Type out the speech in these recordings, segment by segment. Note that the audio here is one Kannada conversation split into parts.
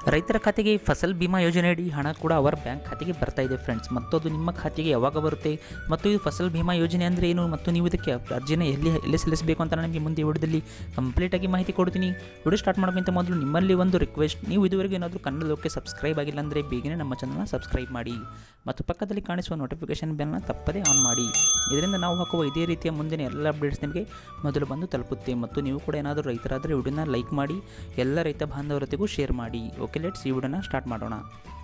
ರೈತರ ಖಾತೆಗೆ ಫಸಲ್ ಬಿಮಾ ಯೋಜನೆಯಡಿ ಹಣ ಕೂಡ ಅವರ ಬ್ಯಾಂಕ್ ಖಾತೆಗೆ ಬರ್ತಾ ಇದೆ ಫ್ರೆಂಡ್ಸ್ ಮತ್ತು ಅದು ನಿಮ್ಮ ಖಾತೆಗೆ ಯಾವಾಗ ಬರುತ್ತೆ ಮತ್ತು ಇದು ಫಸಲ್ ಬಿಮಾ ಯೋಜನೆ ಅಂದರೆ ಏನು ಮತ್ತು ನೀವು ಇದಕ್ಕೆ ಅರ್ಜಿನ ಎಲ್ಲಿ ಎಲ್ಲಿ ಸಲ್ಲಿಸಬೇಕು ಅಂತ ನಾನು ನಿಮಗೆ ಮುಂದೆ ವಿಡಿಯೋದಲ್ಲಿ ಕಂಪ್ಲೀಟಾಗಿ ಮಾಹಿತಿ ಕೊಡ್ತೀನಿ ವಿಡಿಯೋ ಸ್ಟಾರ್ಟ್ ಮಾಡೋಕ್ಕಿಂತ ಮೊದಲು ನಿಮ್ಮಲ್ಲಿ ಒಂದು ರಿಕ್ವೆಸ್ಟ್ ನೀವು ಇದುವರೆಗೆ ಏನಾದರೂ ಕನ್ನಡ ಲೋಕಕ್ಕೆ ಸಬ್ಸ್ಕ್ರೈಬ್ ಆಗಿಲ್ಲ ಅಂದರೆ ಬೇಗನೆ ನಮ್ಮ ಚಾನಲ್ನ ಸಬ್ಸ್ಕ್ರೈಬ್ ಮಾಡಿ ಮತ್ತು ಪಕ್ಕದಲ್ಲಿ ಕಾಣಿಸುವ ನೋಟಿಫಿಕೇಷನ್ ಬೆಲ್ನ ತಪ್ಪದೇ ಆನ್ ಮಾಡಿ ಇದರಿಂದ ನಾವು ಹಾಕುವ ಇದೇ ರೀತಿಯ ಮುಂದಿನ ಎಲ್ಲ ಅಪ್ಡೇಟ್ಸ್ ನಿಮಗೆ ಮೊದಲು ಬಂದು ತಲುಪುತ್ತೆ ಮತ್ತು ನೀವು ಕೂಡ ಏನಾದರೂ ರೈತರಾದರೆ ವಿಡಿಯೋನ ಲೈಕ್ ಮಾಡಿ ಎಲ್ಲ ರೈತ ಬಾಂಧವರೊತ್ತಿಗೂ ಶೇರ್ ಮಾಡಿ ಓಕೆ ಲೆಟ್ಸ್ ಈ ವಿಡಿಯೋನ ಸ್ಟಾರ್ಟ್ ಮಾಡೋಣ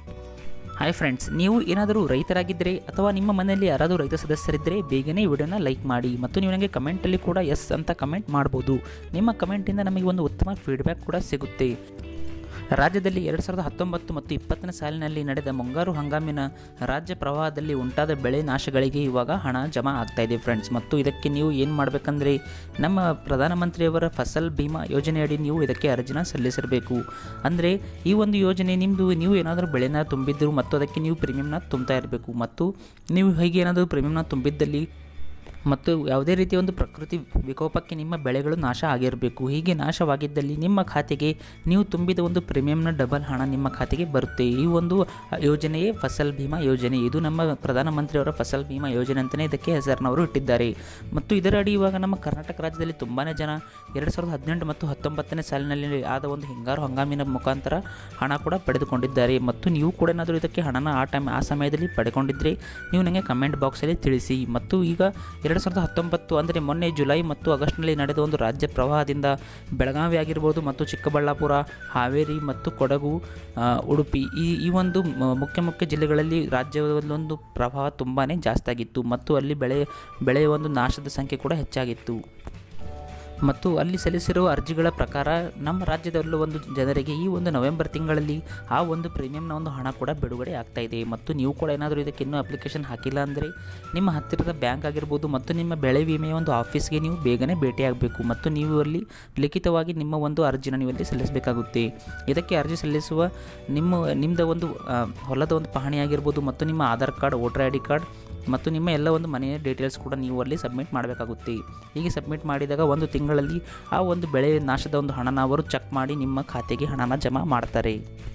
ಹಾಯ್ ಫ್ರೆಂಡ್ಸ್ ನೀವು ಏನಾದರೂ ರೈತರಾಗಿದ್ದರೆ ಅಥವಾ ನಿಮ್ಮ ಮನೆಯಲ್ಲಿ ಯಾರಾದರೂ ರೈತ ಸದಸ್ಯರಿದ್ದರೆ ಬೇಗನೆ ಈ ವಿಡಿಯೋನ ಲೈಕ್ ಮಾಡಿ ಮತ್ತು ನೀವು ನನಗೆ ಕಮೆಂಟಲ್ಲಿ ಕೂಡ ಎಸ್ ಅಂತ ಕಮೆಂಟ್ ಮಾಡ್ಬೋದು ನಿಮ್ಮ ಕಮೆಂಟಿಂದ ನಮಗೆ ಒಂದು ಉತ್ತಮ ಫೀಡ್ಬ್ಯಾಕ್ ಕೂಡ ಸಿಗುತ್ತೆ ರಾಜ್ಯದಲ್ಲಿ ಎರಡು ಸಾವಿರದ ಹತ್ತೊಂಬತ್ತು ಮತ್ತು ಇಪ್ಪತ್ತನೇ ಸಾಲಿನಲ್ಲಿ ನಡೆದ ಮುಂಗಾರು ಹಂಗಾಮಿನ ರಾಜ್ಯ ಪ್ರವಾಹದಲ್ಲಿ ಉಂಟಾದ ಬೆಳೆ ನಾಶಗಳಿಗೆ ಇವಾಗ ಹಣ ಜಮಾ ಆಗ್ತಾ ಇದೆ ಫ್ರೆಂಡ್ಸ್ ಮತ್ತು ಇದಕ್ಕೆ ನೀವು ಏನು ಮಾಡಬೇಕಂದ್ರೆ ನಮ್ಮ ಪ್ರಧಾನಮಂತ್ರಿಯವರ ಫಸಲ್ ಬಿಮಾ ಯೋಜನೆಯಡಿ ನೀವು ಇದಕ್ಕೆ ಅರ್ಜಿನ ಸಲ್ಲಿಸಿರಬೇಕು ಅಂದರೆ ಈ ಒಂದು ಯೋಜನೆ ನಿಮ್ಮದು ನೀವು ಏನಾದರೂ ಬೆಳೆನ ತುಂಬಿದ್ದರು ಮತ್ತು ಅದಕ್ಕೆ ನೀವು ಪ್ರೀಮಿಯಂನ ತುಂಬ್ತಾ ಇರಬೇಕು ಮತ್ತು ನೀವು ಹೀಗೆ ಏನಾದರೂ ಪ್ರೀಮಿಯಂನ ತುಂಬಿದ್ದಲ್ಲಿ ಮತ್ತು ಯಾವುದೇ ರೀತಿಯ ಒಂದು ಪ್ರಕೃತಿ ವಿಕೋಪಕ್ಕೆ ನಿಮ್ಮ ಬೆಳೆಗಳು ನಾಶ ಆಗಿರಬೇಕು ಹೀಗೆ ನಾಶವಾಗಿದ್ದಲ್ಲಿ ನಿಮ್ಮ ಖಾತೆಗೆ ನೀವು ತುಂಬಿದ ಒಂದು ಪ್ರೀಮಿಯಂನ ಡಬಲ್ ಹಣ ನಿಮ್ಮ ಖಾತೆಗೆ ಬರುತ್ತೆ ಈ ಒಂದು ಯೋಜನೆಯೇ ಫಸಲ್ ಬಿಮಾ ಯೋಜನೆ ಇದು ನಮ್ಮ ಪ್ರಧಾನಮಂತ್ರಿಯವರ ಫಸಲ್ ಬಿಮಾ ಯೋಜನೆ ಅಂತಲೇ ಇದಕ್ಕೆ ಹೆಸರಿನವರು ಇಟ್ಟಿದ್ದಾರೆ ಮತ್ತು ಇದರ ಅಡಿ ಇವಾಗ ನಮ್ಮ ಕರ್ನಾಟಕ ರಾಜ್ಯದಲ್ಲಿ ತುಂಬಾ ಜನ ಎರಡು ಸಾವಿರದ ಹದಿನೆಂಟು ಮತ್ತು ಹತ್ತೊಂಬತ್ತನೇ ಸಾಲಿನಲ್ಲಿ ಆದ ಒಂದು ಹಿಂಗಾರು ಹಂಗಾಮಿನ ಮುಖಾಂತರ ಹಣ ಕೂಡ ಪಡೆದುಕೊಂಡಿದ್ದಾರೆ ಮತ್ತು ನೀವು ಕೂಡ ಏನಾದರೂ ಇದಕ್ಕೆ ಹಣನ ಆ ಟೈಮ್ ಆ ಸಮಯದಲ್ಲಿ ಪಡೆದುಕೊಂಡಿದ್ದರೆ ನೀವು ನನಗೆ ಕಮೆಂಟ್ ಬಾಕ್ಸಲ್ಲಿ ತಿಳಿಸಿ ಮತ್ತು ಈಗ ಎರಡು ಸಾವಿರದ ಹತ್ತೊಂಬತ್ತು ಅಂದರೆ ಮೊನ್ನೆ ಜುಲೈ ಮತ್ತು ಆಗಸ್ಟ್ನಲ್ಲಿ ನಡೆದ ಒಂದು ರಾಜ್ಯ ಪ್ರವಾಹದಿಂದ ಬೆಳಗಾವಿ ಆಗಿರ್ಬೋದು ಮತ್ತು ಚಿಕ್ಕಬಳ್ಳಾಪುರ ಹಾವೇರಿ ಮತ್ತು ಕೊಡಗು ಆ, ಉಡುಪಿ ಈ ಈ ಒಂದು ಮ- ಮುಖ್ಯ ಮುಖ್ಯ ಜಿಲ್ಲೆಗಳಲ್ಲಿ ರಾಜ್ಯದಲ್ಲೊಂದು ಪ್ರವಾಹ ತುಂಬಾ ಜಾಸ್ತಿ ಆಗಿತ್ತು ಮತ್ತು ಅಲ್ಲಿ ಬೆಳೆ ಬೆಳೆಯ ಒಂದು ನಾಶದ ಸಂಖ್ಯೆ ಕೂಡ ಹೆಚ್ಚಾಗಿತ್ತು ಮತ್ತು ಅಲ್ಲಿ ಸಲ್ಲಿಸಿರುವ ಅರ್ಜಿಗಳ ಪ್ರಕಾರ ನಮ್ಮ ರಾಜ್ಯದಲ್ಲೂ ಒಂದು ಜನರಿಗೆ ಈ ಒಂದು ನವೆಂಬರ್ ತಿಂಗಳಲ್ಲಿ ಆ ಒಂದು ಪ್ರೀಮಿಯಂನ ಒಂದು ಹಣ ಕೂಡ ಬಿಡುಗಡೆ ಆಗ್ತಾ ಇದೆ ಮತ್ತು ನೀವು ಕೂಡ ಏನಾದರೂ ಇದಕ್ಕೆ ಇನ್ನೂ ಅಪ್ಲಿಕೇಶನ್ ಹಾಕಿಲ್ಲ ಅಂದರೆ ನಿಮ್ಮ ಹತ್ತಿರದ ಬ್ಯಾಂಕ್ ಆಗಿರ್ಬೋದು ಮತ್ತು ನಿಮ್ಮ ಬೆಳೆ ವಿಮೆಯ ಒಂದು ಆಫೀಸ್ಗೆ ನೀವು ಬೇಗನೆ ಭೇಟಿಯಾಗಬೇಕು ಮತ್ತು ನೀವು ಅಲ್ಲಿ ಲಿಖಿತವಾಗಿ ನಿಮ್ಮ ಒಂದು ಅರ್ಜಿನ ನೀವು ಅಲ್ಲಿ ಸಲ್ಲಿಸಬೇಕಾಗುತ್ತೆ ಇದಕ್ಕೆ ಅರ್ಜಿ ಸಲ್ಲಿಸುವ ನಿಮ್ಮ ನಿಮ್ಮದ ಒಂದು ಆ, ಹೊಲದ ಒಂದು ಪಹಣಿ ಆಗಿರ್ಬೋದು ಮತ್ತು ನಿಮ್ಮ Aadhaar card voter I D card ಮತ್ತು ನಿಮ್ಮ ಎಲ್ಲ ಒಂದು ಮನೆಯ ಡೀಟೇಲ್ಸ್ ಕೂಡ ನೀವು ಅಲ್ಲಿ ಸಬ್ಮಿಟ್ ಮಾಡಬೇಕಾಗುತ್ತೆ ಹೀಗೆ ಸಬ್ಮಿಟ್ ಮಾಡಿದಾಗ ಒಂದು ತಿಂಗಳಲ್ಲಿ ಆ ಒಂದು ಬೆಳೆ ನಾಶದ ಒಂದು ಹಣನ ಅವರು ಚೆಕ್ ಮಾಡಿ ನಿಮ್ಮ ಖಾತೆಗೆ ಹಣನ ಜಮಾ ಮಾಡ್ತಾರೆ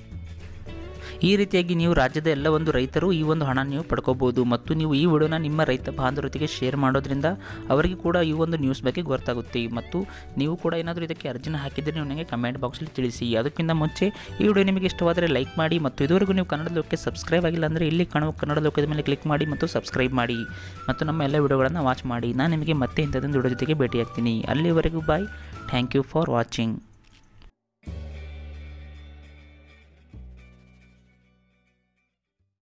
ಈ ರೀತಿಯಾಗಿ ನೀವು ರಾಜ್ಯದ ಎಲ್ಲ ಒಂದು ರೈತರು ಈ ಒಂದು ಹಣ ನೀವು ಪಡ್ಕೋಬೋದು ಮತ್ತು ನೀವು ಈ ವಿಡಿಯೋನ ನಿಮ್ಮ ರೈತ ಬಾಂಧವರೊತ್ತಿಗೆ ಶೇರ್ ಮಾಡೋದ್ರಿಂದ ಅವರಿಗೆ ಕೂಡ ಈ ಒಂದು ನ್ಯೂಸ್ ಬಗ್ಗೆ ಗೊತ್ತಾಗುತ್ತೆ ಮತ್ತು ನೀವು ಕೂಡ ಏನಾದರೂ ಇದಕ್ಕೆ ಅರ್ಜಿನ ಹಾಕಿದರೆ ನೀವು ನನಗೆ ಕಮೆಂಟ್ ಬಾಕ್ಸಲ್ಲಿ ತಿಳಿಸಿ ಅದಕ್ಕಿಂತ ಮುಂಚೆ ಈ ವಿಡಿಯೋ ನಿಮಗೆ ಇಷ್ಟವಾದರೆ ಲೈಕ್ ಮಾಡಿ ಮತ್ತು ಇದುವರೆಗೂ ನೀವು ಕನ್ನಡ ಲೋಕಕ್ಕೆ ಸಬ್ಸ್ಕ್ರೈಬ್ ಆಗಿಲ್ಲ ಅಂದರೆ ಇಲ್ಲಿ ಕಾಣುವ ಕನ್ನಡ ಲೋಕದ ಮೇಲೆ ಕ್ಲಿಕ್ ಮಾಡಿ ಮತ್ತು ಸಬ್ಸ್ಕ್ರೈಬ್ ಮಾಡಿ ಮತ್ತು ನಮ್ಮ ಎಲ್ಲ ವಿಡಿಯೋಗಳನ್ನು ವಾಚ್ ಮಾಡಿ ನಾನು ನಿಮಗೆ ಮತ್ತೆ ಇಂಥದ್ದೊಂದು ವಿಡಿಯೋ ಜೊತೆಗೆ ಭೇಟಿಯಾಗ್ತೀನಿ ಅಲ್ಲಿವರೆಗೂ bye thank you for watching